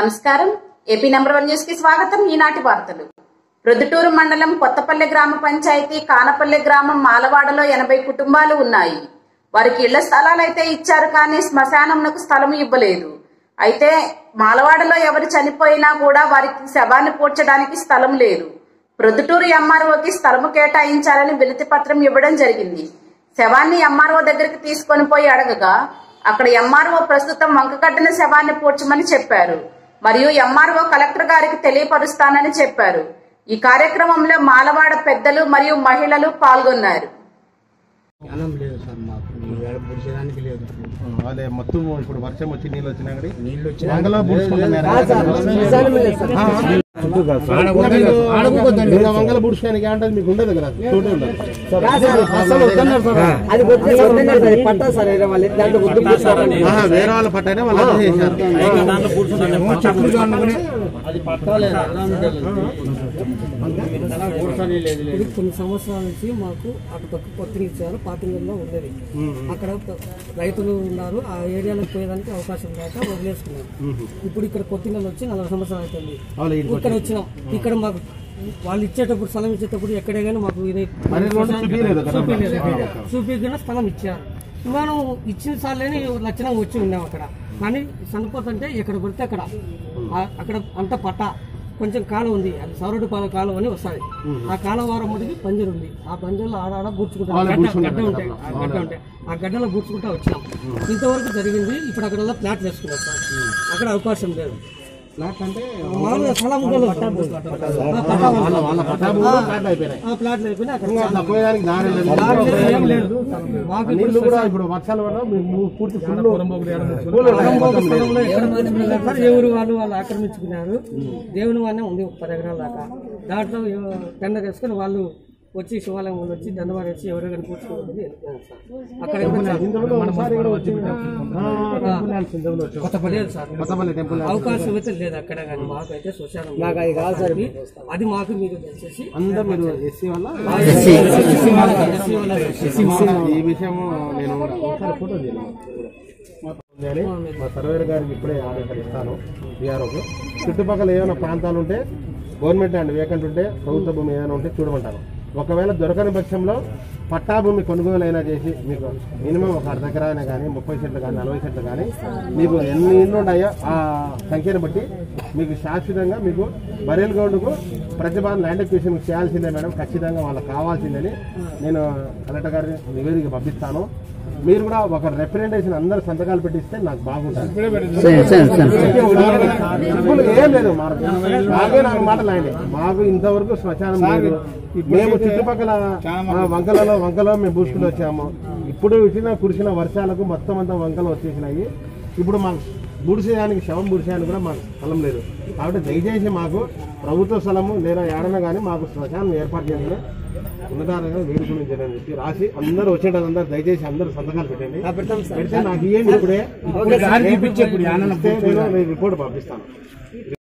నమస్కారం AP number one news కి స్వాగతం ఈనాటి వార్తలు ప్రొద్దుటూరు మండలం కొత్తపల్లి గ్రామ పంచాయతీ కానపల్లి గ్రామం మాలవాడలో ఎనభై కుటుంబాలు ఉన్నాయి వారికి ఇళ్ల స్థలాలైతే ఇచ్చారు కానీ శ్మశానంకు స్థలం ఇవ్వలేదు అయితే మాలవాడలో ఎవరు చనిపోయినా కూడా వారికి శవాన్ని పూడ్చడానికి స్థలం లేదు ప్రొద్దుటూరు ఎంఆర్ఓకి స్థలము కేటాయించాలని వినతి పత్రం ఇవ్వడం జరిగింది శవాన్ని ఎంఆర్ఓ దగ్గరికి తీసుకొని పోయి అడగగా అక్కడ ఎంఆర్ఓ ప్రస్తుతం వంకగడ్డిన శవాన్ని పూడ్చమని చెప్పారు మరియు ఎంఆర్ఓ కలెక్టర్ గారికి తెలియపరుస్తానని చెప్పారు ఈ కార్యక్రమంలో మాలవాడ పెద్దలు మరియు మహిళలు పాల్గొన్నారు జ్ఞానం లేదు సార్ మాకు ఏడ పుడిచేదానికి లేదు అదే మొత్తం ఇప్పుడు వర్షం వచ్చి నీళ్ళు వచ్చినా కానీ నీళ్ళు వచ్చి వంగలో పూడ్చుకుంటున్నారు వంగల పూడ్చుకోడానికి ఏంటది మీకు ఉండదు కదా చోటు ఉండదు అది వద్దు వద్దన్నారు సార్ ఇది పట్టా సార్ వేరే వాళ్ళు దాంట్లో వద్దు పూడ్చారు. ఆహా, వేరే వాళ్ళ పట్టనే వాళ్ళు అదే చేశారు చెట్లు కానుకొని అది పట్టాలేదు ఎలా ఉండదు ఇది కొన్ని సంవత్సరాల నుంచి మాకు అటు పక్క కొత్తగా ఇచ్చారు పాతింగల్లో ఉండేది అక్కడ ఒక రైతులు ఉన్నారు ఆ ఏరియాలోకి పోయేదానికి అవకాశం లేక వదిలేసుకున్నారు ఇప్పుడు ఇక్కడ కొత్తింగల్ వచ్చి నలభై సంవత్సరాలు అవుతుంది వాళ్ళు ఇంటికి ఇక్కడ వచ్చినాం ఇక్కడ మాకు వాళ్ళు ఇచ్చేటప్పుడు స్థలం ఇచ్చేటప్పుడు ఎక్కడే కానీ మాకు ఇది మరి రోడ్డు చూపించలేదు కదా చూపించలేదు చూపించిన స్థలం ఇచ్చారు మనం ఇచ్చిన సార్లేని లక్షణం వచ్చి ఉన్నాం అక్కడ కానీ చనిపోతుంటే ఎక్కడ పడితే అక్కడ ఆ- అక్కడ అంత పట్ట కొంచెం కాలం ఉంది అది సౌరడు పాల కాలం అని వస్తుంది ఆ కాలం వారం మటుకి పంజరు ఉంది ఆ పంజర్లో ఆడాడ గూర్చుకుంటాం గడ్డ గడ్డ ఉంటాయి ఆ గడ్డ ఉంటాయి ఆ గడ్డలో గూర్చుకుంటా వచ్చినాం ఇంతవరకు జరిగింది ఇప్పుడు అక్కడ ప్లాట్ వేసుకున్నాం సార్ అక్కడ అవకాశం లేదు ఫ్లాట్ అంటే మామూలుగా స్థలం ఉండదు. ఆ పట్టా వాళ్ళు. ప్లాట్లు అయిపోయినాయి ఆ ప్లాట్లు అయిపోయినా అక్కడ ఇంకా అట్లా పోయేదానికి దారి లేదు దారి లేదు, ఏం లేదు మాకు ఇప్పుడు నీళ్లు కూడా ఇప్పుడు వర్షాలు పడడం మీకు పూర్తి ఫుల్ పొలంబోకు స్థలంలో ఎక్కడ సార్ ఎవరు వాళ్ళు వాళ్ళు ఆక్రమించుకున్నారు దేవుని వానే ఉంది ఒక పది ఎకరాల దాకా దాంట్లో ఎవ- టెండర్ వేసుకొని వాళ్ళు వచ్చి శివాలయం వాళ్ళు వచ్చి దండవారు వచ్చి ఎవరో కానీ పూడ్చుకోవాలి అక్కడ ఇంతకుముందు ఒకసారి కూడా వచ్చింది కొత్తపల్లి లేదు సార్ కొత్తపల్లి టెంపుల్ అవకాశం అయితే లేదు అక్కడ కానీ మాకైతే శ్మశానం నాకు అది కాదు సార్ ఉంది. అది మాకు మీరు దయచేసి అందరూ మీరు ఎస్సీ వల్ల ఎస్సీ వాళ్ళ ఈ విషయం నేను ఒకసారి ఫోటో తీయాలి కానీ మా సర్వేర్ గారికి ఇప్పుడే ఆర్డర్ ఇస్తాను బీఆర్ఓకి చుట్టుపక్కల ఏమైనా ప్రాంతాలు ఉంటే గవర్నమెంట్ అండ్ వేకెంట్ ఉంటే ప్రభుత్వ భూమి ఏమైనా ఉంటే చూడమంటాను ఒకవేళ దొరకని పక్షంలో పట్టా భూమి కొనుగోలు అయినా చేసి మీకు మినిమం ఒక అర్ధ ఎకరానే కానీ ముప్పై సెంట్లు కానీ నలభై సెంట్లు కానీ మీకు ఎన్ని ఇళ్ళు ఉన్నాయో ఆ సంఖ్యను బట్టి మీకు శాశ్వతంగా మీకు బరేల్ గౌడ్కు ప్రతిభా ల్యాండ్ ఎక్విజిషన్ చేయాల్సిందే మేడం ఖచ్చితంగా వాళ్ళకి కావాల్సిందని నేను కలెక్టర్ గారిని నివేదిక పంపిస్తాను మీరు కూడా ఒక రిప్రజెంటేషన్ అందరు సంతకాలు పెట్టిస్తే నాకు బాగుంటుంది ఇప్పుడు ఏం లేదు మాకు మాకే నాకు మాటలు ఆయన మాకు ఇంతవరకు శ్మశానం లేదు మేము చుట్టుపక్కల ఆ, వంకలలో వంకలో మేము పూసుకుని వచ్చాము ఇప్పుడు ఇచ్చిన కురిసిన వర్షాలకు మొత్తం అంతా వంకలు వచ్చేసినాయి ఇప్పుడు మాకు బుడిసేయానికి శవం బుడిసేయానికి కూడా మాకు స్థలం లేదు కాబట్టి దయచేసి మాకు ప్రభుత్వ స్థలము లేదా ఏడన కానీ మాకు శ్మశానం ఏర్పాటు చేయాలని ఉన్నతారంగా వేడుకుని చెప్పి రాసి అందరూ వచ్చేటందరూ దయచేసి అందరూ సంతకాలు పెట్టండి పెడితే నాకు ఇవ్వండి ఇప్పుడే ఇస్తే నేను రిపోర్ట్ పంపిస్తాను